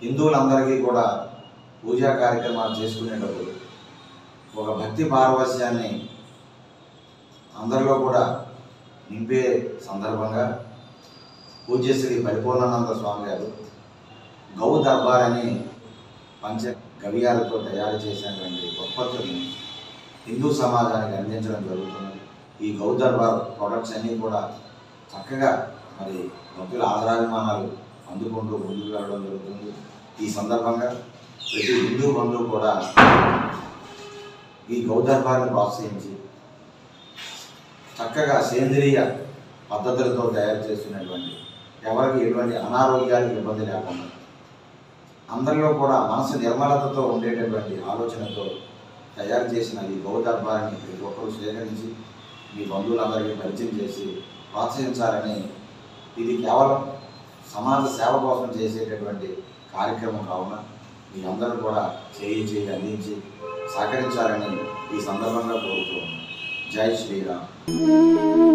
హిందువులందరికీ కూడా పూజా కార్యక్రమాలు చేసుకునేటప్పుడు ఒక భక్తి పారవస్యాన్ని అందరిలో కూడా నింపే సందర్భంగా పూజ్యశ్రీ పరిపూర్ణానంద స్వామి గారు గౌ దర్బార్ అని పంచ గవ్యాలతో తయారు చేసినటువంటి ఉత్పత్తుల్ని హిందూ సమాజానికి అందించడం జరుగుతుంది ఈ గౌ దర్బార్ ప్రొడక్ట్స్ అన్నీ కూడా చక్కగా మరి భక్తుల ఆదరాభిమానాలు అందుకుంటూ ముందుకు వెళ్ళడం జరుగుతుంది ఈ సందర్భంగా ప్రతి హిందూ బంధువు కూడా ఈ గౌ దర్బార్ని ప్రోత్సహించి చక్కగా సేంద్రియ పద్ధతులతో తయారు చేస్తున్నటువంటి ఎవరికి ఎటువంటి అనారోగ్యానికి ఇబ్బంది లేకుండా అందరిలో కూడా మనసు నిర్మలతతో ఉండేటటువంటి ఆలోచనతో తయారు చేసిన ఈ గౌ దర్బార్ని ప్రతి ఒక్కరూ స్వీకరించి మీ బంధువులందరికీ పరిచయం చేసి ప్రోత్సహించాలని ఇది కేవలం సమాజ సేవ కోసం చేసేటటువంటి కార్యక్రమం కావున మీ అందరూ కూడా చేయి చేయి అందించి సహకరించాలని ఈ సందర్భంగా కోరుతూ ఉన్నాను. జై శ్రీరామ్